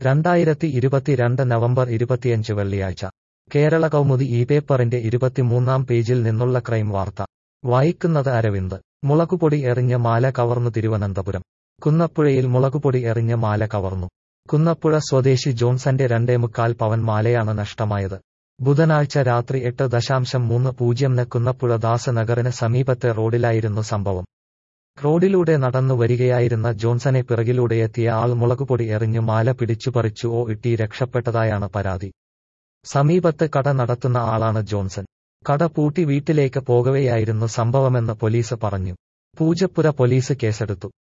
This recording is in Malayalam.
രണ്ടായിരത്തി ഇരുപത്തിരണ്ട് നവംബർ ഇരുപത്തിയഞ്ച് വെള്ളിയാഴ്ച കേരള കൗമുദി ഈ പേപ്പറിന്റെ ഇരുപത്തിമൂന്നാം പേജിൽ നിന്നുള്ള ക്രൈം വാർത്ത വായിക്കുന്നത് അരവിന്ദ് മുളകുപൊടി എറിഞ്ഞ മാല കവർന്നു തിരുവനന്തപുരം കുന്നപ്പുഴയിൽ മുളകുപൊടി എറിഞ്ഞ മാല കവർന്നു കുന്നപ്പുഴ സ്വദേശി ജോൺസന്റെ രണ്ടേമുക്കാൽ പവൻ മാലയാണ് നഷ്ടമായത് ബുധനാഴ്ച രാത്രി എട്ട് ദശാംശം മൂന്ന് പൂജ്യംന് കുന്നപ്പുഴ ദാസനഗറിന് സമീപത്തെ റോഡിലായിരുന്നു സംഭവം റോഡിലൂടെ നടന്നു വരികയായിരുന്ന ജോൺസനെ പിറകിലൂടെയെത്തിയ ആൾ മുളകുപൊടി എറിഞ്ഞു മാല പിടിച്ചുപറിച്ചു ഓ ഇട്ടി രക്ഷപ്പെട്ടതായാണ് പരാതി സമീപത്ത് കട നടത്തുന്ന ആളാണ് ജോൺസൺ കട പൂട്ടി വീട്ടിലേക്ക് പോകവെയായിരുന്നു സംഭവമെന്ന് പോലീസ് പറഞ്ഞു പൂജപ്പുര പോലീസ് കേസെടുത്തു